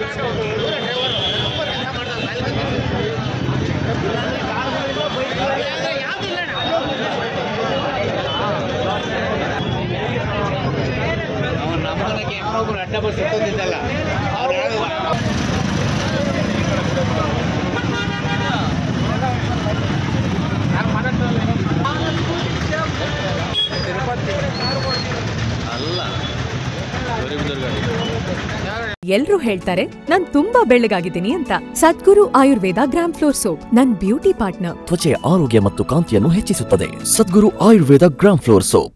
ನಮ್ಮನಕ್ಕೆ ಯಾರೊಬ್ರು ಅಡ್ಡ ಬಸ್ ಎತ್ತೋದಿದ್ದಲ್ಲ ಅವ್ರು ಹೇಳೋದು ಅಲ್ಲ ಎಲ್ರೂ ಹೇಳ್ತಾರೆ ನಾನ್ ತುಂಬಾ ಬೆಳ್ಳಗಾಗಿದ್ದೀನಿ ಅಂತ Sadguru Ayurveda gram flour soap ನನ್ ಬ್ಯೂಟಿ ಪಾರ್ಟ್ನರ್ ತ್ವಚೆಯ ಆರೋಗ್ಯ ಮತ್ತು ಕಾಂತಿಯನ್ನು ಹೆಚ್ಚಿಸುತ್ತದೆ Sadguru Ayurveda gram flour soap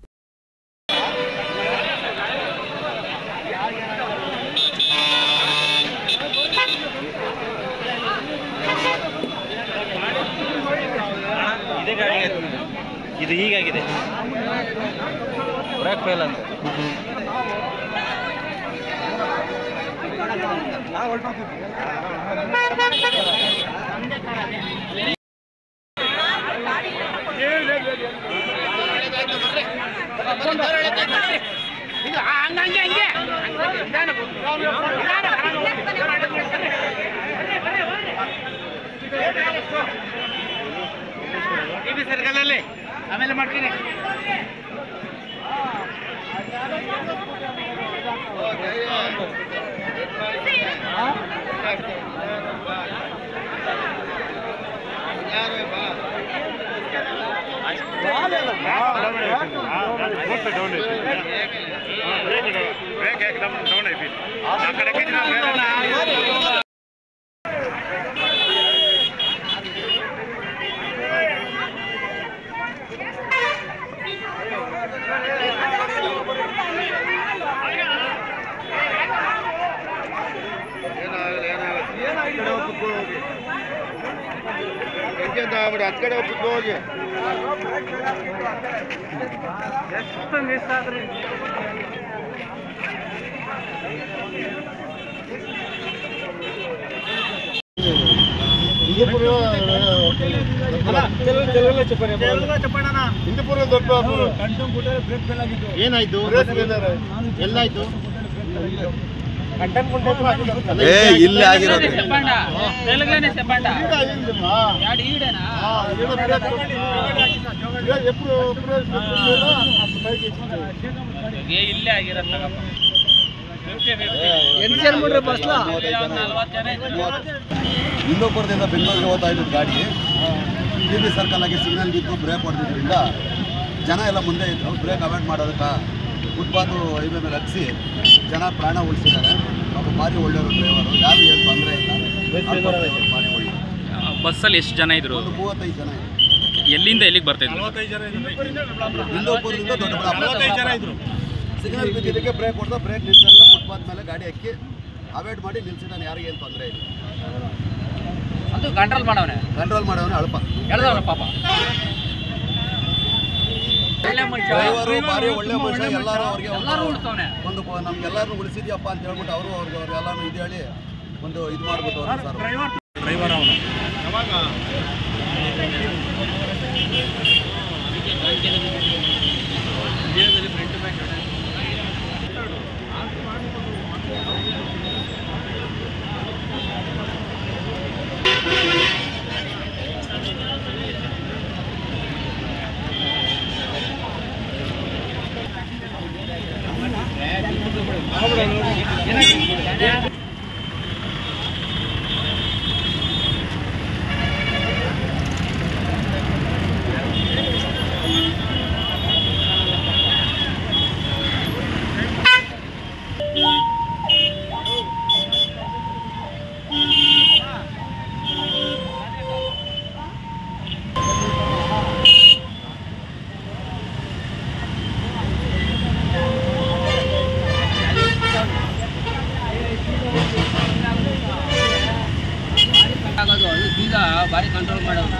ಇದೇ ಗಾಡಿ ಇದು ಹೀಗಾಗಿದೆ ಬ್ರೇಕ್ ಫೇಲ್ ಅಂತ ಸರ್ಕಲಲ್ಲಿ ಆಮೇಲೆ ಮಾಡ್ತೀನಿ ಹತ್ತು ಕಡೆ ಹೋಗ್ಬಿಟ್ಟು ಹೋಗಿ ಎಷ್ಟು ಮಿಸ್ ಆದ್ರಿ ಏನಾಯ್ತು ಎಲ್ಲಾಯ್ತು ಏ ಇಲ್ಲೇ ಆಗಿರೋದು ಇಲ್ಲೇ ಆಗಿರತ್ತ ಹಿಂದೂಪುರದಿಂದ ಬೆಂಗಳೂರಿಗೆ ಹೋಗ್ತಾ ಇದ್ದು ಗಾಡಿ ಟಿ ಬಿ ಸರ್ಕಲ್ ಆಗಿ ಸಿಗ್ನಲ್ ಬಿದ್ದು ಬ್ರೇಕ್ ಹೊಡೆದಿದ್ರಿಂದ ಜನ ಎಲ್ಲ ಮುಂದೆ ಇದ್ರು ಬ್ರೇಕ್ ಅವಾಯ್ಡ್ ಮಾಡೋದಕ್ಕೆ ಫುಟ್ಪಾತು ಹೈವೇ ಮೇಲೆ ಹತ್ತಿಸಿ ಜನ ಪ್ರಾಣ ಉಳಿಸಿದ್ದಾರೆ ಒಬ್ಬ ಭಾರಿ ಒಳ್ಳೆಯವರು ಡ್ರೈವರು ಯಾರು ಏನು ತೊಂದರೆ ಇಲ್ಲ ಆಡ್ಕೊಳ್ತಾ ಇದ್ರು ಭಾರಿ ಒಳ್ಳೆ ಬಸ್ಸಲ್ಲಿ ಎಷ್ಟು ಜನ ಇದ್ರು ಒಂದು ಮೂವತ್ತೈದು ಜನ ಇದ್ರು ಎಲ್ಲಿಂದ ಎಲ್ಲಿಗೆ ಬರ್ತಾ ಇದ್ರು ಹಿಂದೂಪುರದಿಂದ ದೊಡ್ಡಬಳ್ಳಾಪುರ ಸಿಗ್ನಲ್ ಬಿದ್ದಿದ್ದಕ್ಕೆ ಬ್ರೇಕ್ ಹೊಡೆದ ಬ್ರೇಕ್ ನಿಲ್ಸಲ್ಲ ಫುಟ್ಪಾತ್ ಮೇಲೆ ಗಾಡಿ ಹಾಕಿ ಅವಾಯ್ಡ್ ಮಾಡಿ ನಿಲ್ಸಿದ್ದಾನೆ ಯಾರಿಗೇನು ಏನು ತೊಂದರೆ ಇಲ್ಲ ಅದು ಕಂಟ್ರೋಲ್ ಮಾಡವನೆ ಕಂಟ್ರೋಲ್ ಮಾಡೋನು ಅಲ್ಪ ಹೇಳ್ದವನ ಪಾಪ ಡ್ರೈವರು ಭಾರಿ ಒಳ್ಳೆ ಮನುಷ್ಯ ಎಲ್ಲರೂ ಅವ್ರಿಗೆ ಒಂದು- ಎಲ್ಲರೂ ಉಳ್ಸವ್ನೆ ಒಂದು ಪ- ನಮ್ಗೆಲ್ಲರೂ ಉಳಿಸಿದ್ಯಪ್ಪ ಅಂತ ಹೇಳ್ಬಿಟ್ಟು ಅವರು ಅವ್ರಿಗೆ ಅವ್ರೆಲ್ಲಾನು ಇದು ಹೇಳಿ ಒಂದು ಇದು ಮಾಡ್ಬಿಟ್ಟು ಅವ್ರು ಸರ್ ಡ್ರೈವರ್ ಅವನು ಆಗೋದು ಅದು ಬೀಗ ಭಾರಿ ಕಂಟ್ರೋಲ್ ಮಾಡೋದು